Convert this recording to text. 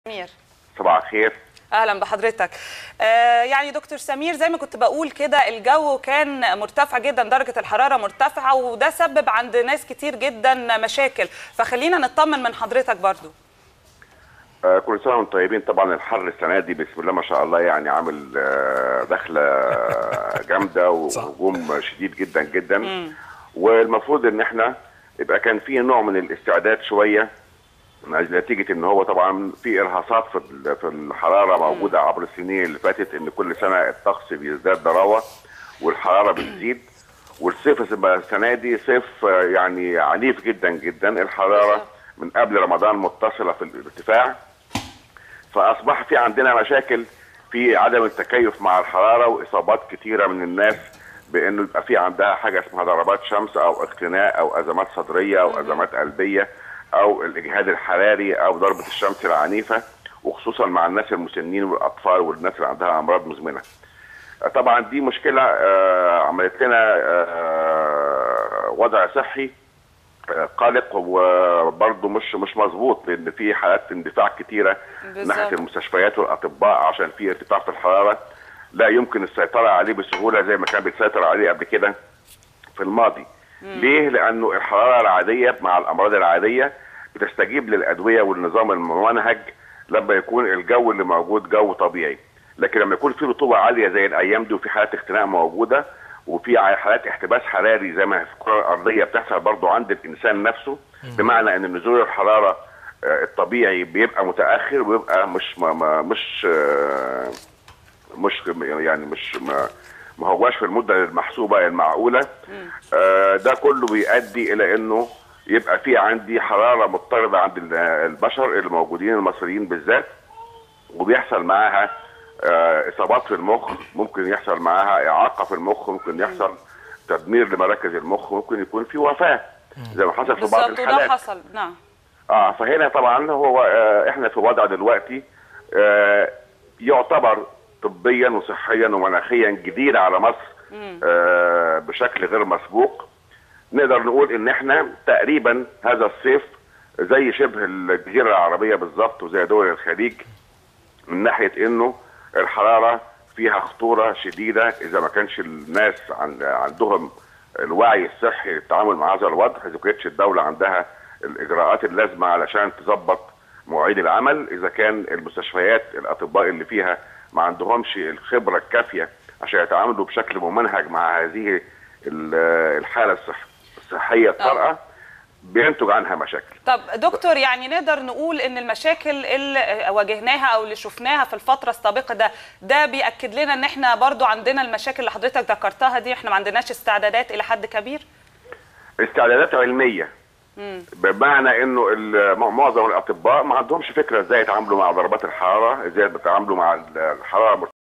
سمير صباح الخير اهلا بحضرتك آه يعني دكتور سمير زي ما كنت بقول كده الجو كان مرتفع جدا درجه الحراره مرتفعه وده سبب عند ناس كتير جدا مشاكل فخلينا نطمن من حضرتك برضو آه كل سنه وانتم طيبين طبعا الحر السنه دي بسم الله ما شاء الله يعني عامل آه دخله جامده وهجوم شديد جدا جدا والمفروض ان احنا يبقى كان في نوع من الاستعداد شويه نتيجه ان هو طبعا في ارهاصات في في الحراره موجوده عبر السنين اللي فاتت ان كل سنه الطقس بيزداد ضراوه والحراره بتزيد والصيف السنه دي صيف يعني عنيف جدا جدا الحراره من قبل رمضان متصله في الارتفاع فاصبح في عندنا مشاكل في عدم التكيف مع الحراره واصابات كثيره من الناس بانه يبقى في عندها حاجه اسمها ضربات شمس او اختناق او ازمات صدريه او ازمات قلبيه او الاجهاد الحراري او ضربه الشمس العنيفه وخصوصا مع الناس المسنين والاطفال والناس اللي عندها امراض مزمنه. طبعا دي مشكله عملت لنا وضع صحي قلق وبرضه مش مش مظبوط لان في حالات اندفاع كتيره ناحيه المستشفيات والاطباء عشان في ارتفاع في الحراره لا يمكن السيطره عليه بسهوله زي ما كان بيتسيطر عليه قبل كده في الماضي. ليه؟ لانه الحراره العاديه مع الامراض العاديه بتستجيب للادويه والنظام الممنهج لما يكون الجو اللي موجود جو طبيعي لكن لما يكون في رطوبه عاليه زي الايام دي وفي حالات اختناق موجوده وفي حالات احتباس حراري زي ما في الكره الارضيه بتحصل برضه عند الانسان نفسه بمعنى ان نزول الحراره الطبيعي بيبقى متاخر ويبقى مش ما مش مش يعني مش ما ما هواش في المده المحسوبه المعقوله آه ده كله بيؤدي الى انه يبقى في عندي حراره مضطربه عند البشر الموجودين المصريين بالذات وبيحصل معاها آه اصابات في المخ ممكن يحصل معاها اعاقه في المخ ممكن يحصل تدمير لمراكز المخ ممكن يكون في وفاه زي ما حصل في بعض الحالات ده حصل نعم اه فهنا طبعا هو آه احنا في وضع دلوقتي آه يعتبر طبيا وصحيا ومناخيا جديد على مصر آه بشكل غير مسبوق نقدر نقول ان احنا تقريبا هذا الصيف زي شبه الجزيره العربيه بالظبط وزي دول الخليج من ناحيه انه الحراره فيها خطوره شديده اذا ما كانش الناس عندهم الوعي الصحي للتعامل مع هذا الوضع اذا كانتش الدوله عندها الاجراءات اللازمه علشان تظبط مواعيد العمل اذا كان المستشفيات الاطباء اللي فيها ما عندهمش الخبره الكافيه عشان يتعاملوا بشكل ممنهج مع هذه الحاله الصحيه الطارئه بينتج عنها مشاكل. طب دكتور يعني نقدر نقول ان المشاكل اللي واجهناها او اللي شفناها في الفتره السابقه ده ده بياكد لنا ان احنا برضو عندنا المشاكل اللي حضرتك ذكرتها دي احنا ما عندناش استعدادات الى حد كبير؟ استعدادات علميه مم. بمعنى انه معظم الاطباء ما عندهمش فكره ازاي يتعاملوا مع ضربات الحراره ازاي بيتعاملوا مع الحراره